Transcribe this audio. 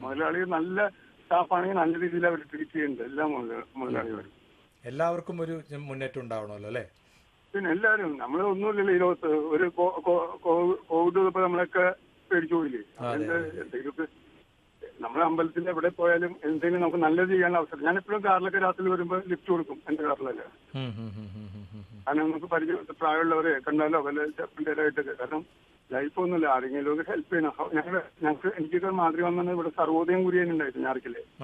മുതലാളി നല്ല സ്റ്റാഫാണെങ്കിൽ നല്ല രീതിയിൽ അവർ ട്രീറ്റ് ചെയ്യുന്നുണ്ട് എല്ലാ മുതല- മുതലാളിമാരും എല്ലാവർക്കും ഒരു മുന്നേറ്റം ഉണ്ടാവണമല്ലോ അല്ലേ പിന്നെ എല്ലാവരും നമ്മൾ ഒന്നുമില്ലല്ലോ ഈ ലോകത്ത് ഒരു കോ- കോ- കോ- കോവിഡ് വന്നപ്പോ നമ്മളൊക്കെ പേടിച്ചു പോയില്ലേ അതിന്റെ എന്തെങ്കിലുമൊക്കെ നമ്മുടെ അമ്പലത്തിൽ എവിടെ പോയാലും എന്തെങ്കിലും നമുക്ക് നല്ലത് ചെയ്യാനുള്ള അവസരം ഞാൻ എപ്പോഴും കാറിലൊക്കെ രാത്രി വരുമ്പോൾ ലിഫ്റ്റ് കൊടുക്കും എന്റെ കാറിലല്ലേ ഉം, ഉം, ഉം, ഉം, ഉം, ഉം, ഉം. കാരണം നമുക്ക് പരിചയം പ്രായമുള്ളവരെ കണ്ടാലോ വല്ല ചെറുപ്പിൻ്റെതായിട്ടൊക്കെ കാരണം ലൈഫ് ഒന്നുമില്ല ആരെങ്കിലും ഒക്കെ ഹെൽപ്പ് ചെയ്യണം ഞങ്ങൾ ഞങ്ങൾക്ക് എനിക്കൊക്കെ മാതൃ വന്നത് ഇവിടെ സർവോദയം കുര്യൻ ഉണ്ടായിരുന്നു ഞാർക്കില്ലേ